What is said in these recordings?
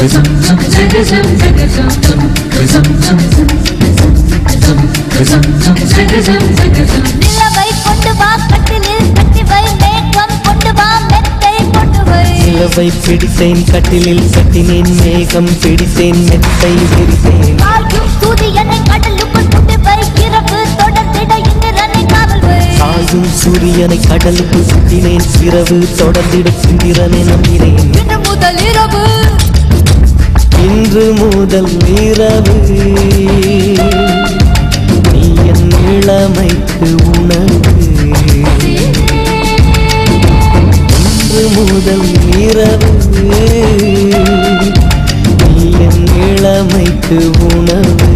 நிலவை கொண்டு வா கட்டிலில் கட்டி வை மேகம் கொண்டு வா மெத்தை கொண்டு வை நிலவை பிடித்தேன் கட்டிலில் கட்டினேன் மேகம் பிடித்தேன் மெத்தை விரித்தேன் காயும் சூரியனை கடலுக்குள் கொண்டு வை இரவு தொடர்ந்திட இந்திரனை காவல் வை சாயும் சூரியனை கடலுக்கு சுட்டினேன் இரவு தொடர்ந்திட சுந்திரனை நம்பினேன் இன்று முதல் இரவு இன்று முதல் இரவு நீ என் இளமைக்கு உணவு இன்று முதல் இரவு நீ என் இளமைக்கு உணவு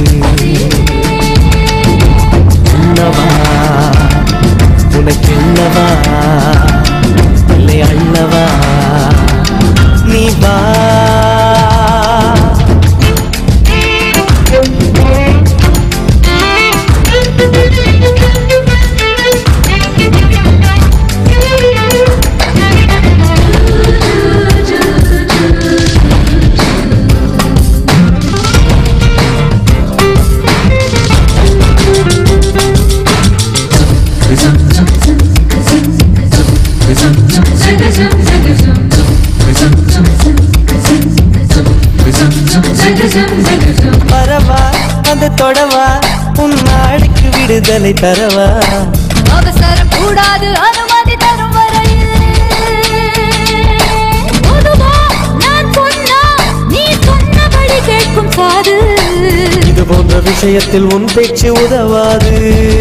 உண்ணவா உனக்கு என்னவா இல்லை அள்ளவா நீ வா பரவா அந்த தொடவா உன் நாளைக்கு விடுதலை தரவா அவசரம் கூடாது அனுமதி தரும் வரையில் பொதுவா நான் சொன்னா நீ சொன்னபடி கேட்கும் காது இது போன்ற விஷயத்தில் உன் பேச்சு உதவாது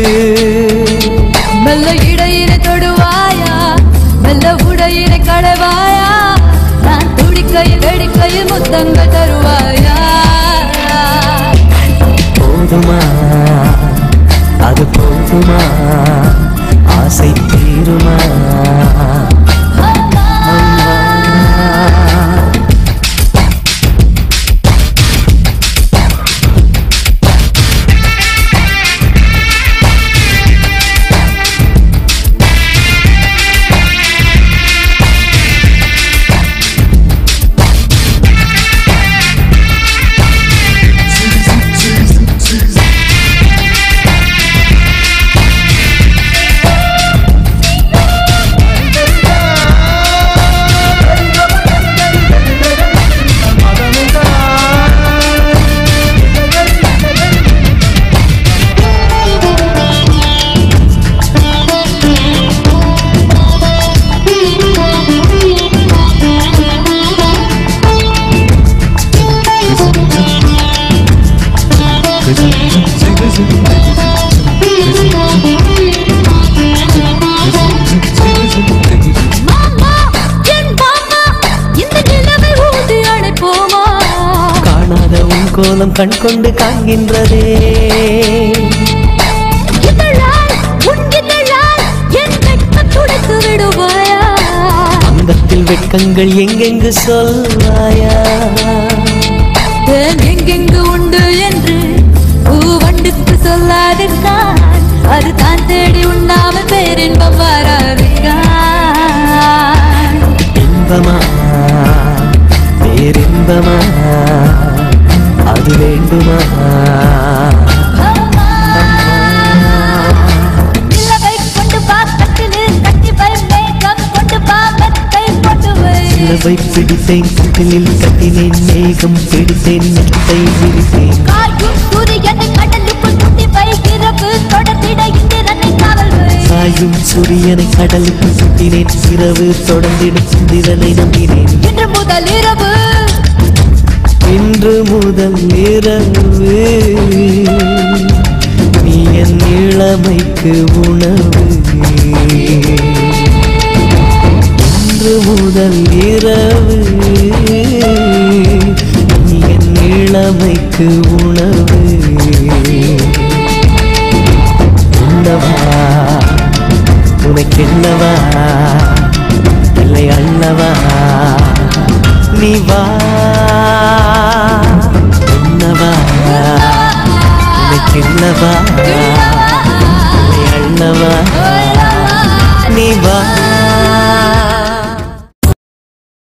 மெல்ல இடையினை தொடுவாயா மெல்ல உடையினை கடவாயா நான் துடிக்கையில் வெடிக்கையில் முத்தங்கள் தருவாயா போதுமா அது போதுமா ஆசை தீருமா அம்மா. மாமா என் மாமா இந்த நிலவை ஊதி அணைப்போமா காணாத உன் கோலம் கண் கொண்டு காண்கின்றதே இதழால் உன் இதழால் என் வெட்கம் துடைத்து விடுவாயா அங்கத்தில் வெட்கங்கள் எங்கெங்கு சொல்வாயா தேன் எங்கெங்கு உண்டு என்று பூவண்டுக்கு சொல்லாதிருக்கான் அது தான் தேடி உண்ணாமல் பேரின்பம் வராதிருக்கான் இன்பமா பேரின்பமா அது வேண்டுமா நிலவை கொண்டு வா கட்டிலில் கட்டி வை மேகம் கொண்டு வா மெத்தை கொண்டு வை நிலவை பிடித்தேன் கட்டிலில் கட்டினேன் மேகம் பிடித்தேன் மெத்தை விரித்தேன் காயும் சூரியனை கடலுக்குள் சுட்டி வை இரவு தொடர்ந்திட இந்திரனை காவல் வை சாயும் சூரியனை கடலுக்கு சுட்டினேன் இரவு தொடர்ந்திட சுந்திரனை நம்பினேன் இன்று முதல் இரவு இன்று முதல் இரவு நீ என் இளமைக்கு உணவு இன்று முதல் இரவு நீ என் இளமைக்கு உணவு உண்ணவா உனக்கு என்னவா இல்லை அள்ளவா நீ வா என்னவா உனக்கு என்னவா இல்லை அள்ளவா